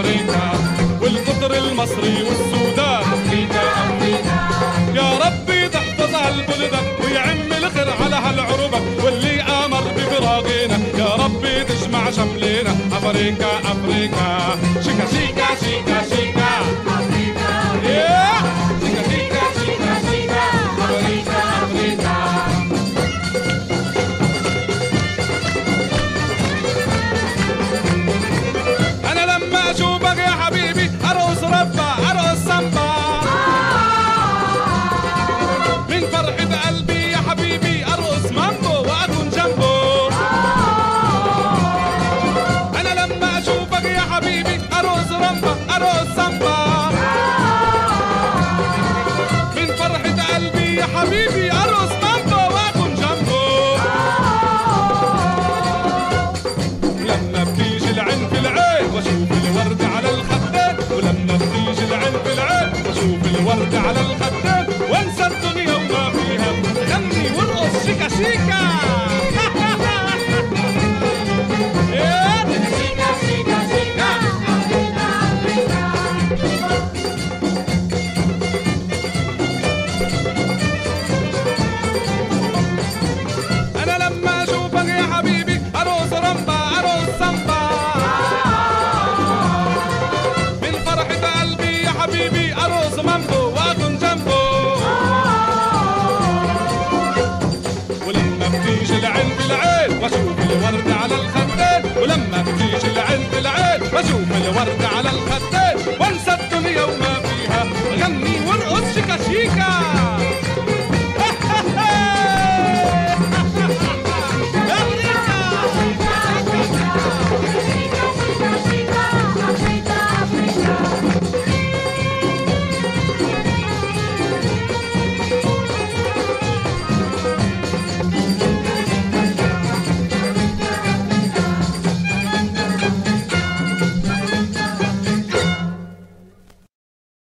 أمريكا والقطر المصري والسودان أمريكا أمريكا يا ربي تحفظ هالبلدان ويعم الخير على هالعروبة واللي آمر بفراقنا يا ربي تجمع شملنا أفريكا أفريكا شيكا شيكا شيكا شيكا Yeah! شيكا شيكا شيكا شيكا أفريكا أفريكا انا لما اشوفك يا حبيبي ارقص ربا ارقص سامبا من فرحة قلبي يا حبيبي ارقص مامبو واكون جنبه انا لما اشوفك يا حبيبي ارقص رمبا ارقص سامبا من فرحة قلبي يا حبيبي ارقص مامبو واكون جنبه ولما بتيجي العين في العين واشوف الورد على الخدين ولما بتيجي العين في العين واشوف الورد على الخدين وانسى الدنيا وما فيها غني وارقص شيكا شيكا إيه؟ انا لما اشوفك يا حبيبي ارقص رمبا ارقص سامبا من فرحة قلبي يا حبيبي ارقص مامبو واكون جنبه ولما بتيجي العين في العين واشوف الورد على الخدين ولما بتيجي العين في العين واشوف الورد على الخدين وانسى الدنيا وما فيها غني وارقص شيكا شيكا